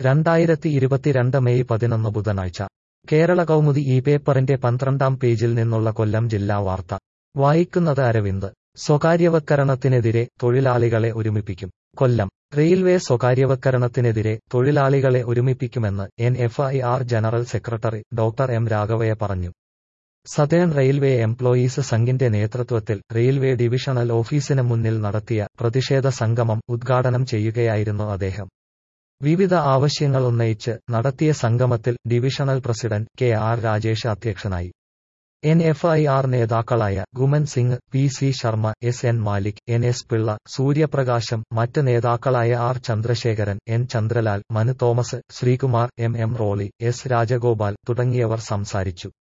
രണ്ടായിരത്തി ഇരുപത്തിരണ്ട് മെയ് പതിനൊന്ന് ബുധനാഴ്ച കേരള കൗമുദി ഈ പേപ്പറിന്റെ പന്ത്രണ്ടാം പേജിൽ നിന്നുള്ള കൊല്ലം ജില്ലാ വാർത്ത വായിക്കുന്നത് അരവിന്ദ് സ്വകാര്യവൽക്കരണത്തിനെതിരെ തൊഴിലാളികളെ ഒരുമിപ്പിക്കും കൊല്ലം റെയിൽവേ സ്വകാര്യവൽക്കരണത്തിനെതിരെ തൊഴിലാളികളെ ഒരുമിപ്പിക്കുമെന്ന് N F I R general secretary doctor M Raghavaiah പറഞ്ഞു സതേൺ റെയിൽവേ എംപ്ലോയീസ് സംഘിന്റെ നേതൃത്വത്തിൽ റെയിൽവേ ഡിവിഷണൽ ഓഫീസിന് മുന്നിൽ നടത്തിയ പ്രതിഷേധ സംഗമം ഉദ്ഘാടനം ചെയ്യുകയായിരുന്നു അദ്ദേഹം വിവിധ ആവശ്യങ്ങൾ ഉന്നയിച്ച് നടത്തിയ സംഗമത്തിൽ divisional president K R Rajesh അധ്യക്ഷനായി എൻ എഫ് ഐ ആർ നേതാക്കളായ Guman Singh P C Sharma S N Malik N S Pillai Suryaprakasam മറ്റ് നേതാക്കളായ R Chandrasekharan N Chandralal Manu Thomas Sreekumar M M Roly S Rajagopal തുടങ്ങിയവർ സംസാരിച്ചു